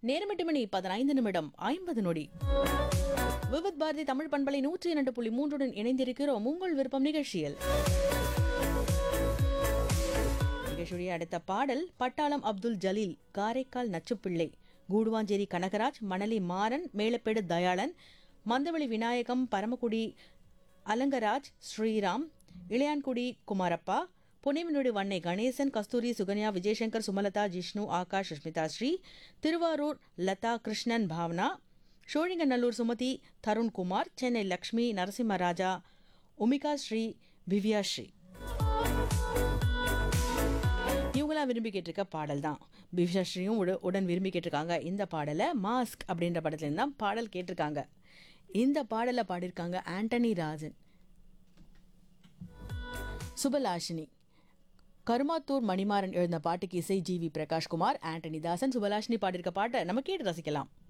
நேரம் எட்டு மணி பதினைந்து நிமிடம் ஐம்பது நொடி விவித் பாரதி தமிழ் பண்பலை நூற்றி இரண்டு புள்ளி மூன்றுடன் இணைந்திருக்கிறோம் உங்கள் விருப்பம் நிகழ்ச்சியில் நிகழ்ச்சியுடைய அடுத்த பாடல் பட்டாளம் அப்துல் ஜலீல் காரைக்கால் நச்சுப்பிள்ளை கூடுவாஞ்சேரி கனகராஜ் மணலி மாறன் மேலப்பேடு தயாளன் மந்தவெளி விநாயகம் பரமக்குடி அலங்கராஜ் ஸ்ரீராம் இளையான்குடி குமாரப்பா புனேமினுடி வண்ணை கணேசன் கஸ்தூரி சுகன்யா விஜயசங்கர் சுமலதா ஜிஷ்ணு ஆகாஷ் சுஷ்மிதா ஸ்ரீ திருவாரூர் லதா கிருஷ்ணன் பாவனா சோழிங்கநல்லூர் சுமதி தருண்குமார் சென்னை லக்ஷ்மி நரசிம்மராஜா உமிகா ஸ்ரீ திவ்யா ஸ்ரீ இவங்களாம் விரும்பி கேட்டிருக்க பாடல் தான் பிவிஷாஸ்ரீயும் உட உடன் விரும்பி கேட்டிருக்காங்க இந்த பாடலை மாஸ்க் அப்படின்ற படத்துலேருந்து தான் பாடல் கேட்டிருக்காங்க இந்த பாடலை பாடியிருக்காங்க ஆண்டனி ராஜன் சுபலாஷினி கருமாத்தூர் மணிமாறன் எழுந்த பாட்டுக்கு இசை ஜி வி பிரகாஷ்குமார் ஆண்டனி தாசன் சுபலாஷினி பாடியிருக்க பாட்டை நம்ம கேட்டு ரசிக்கலாம்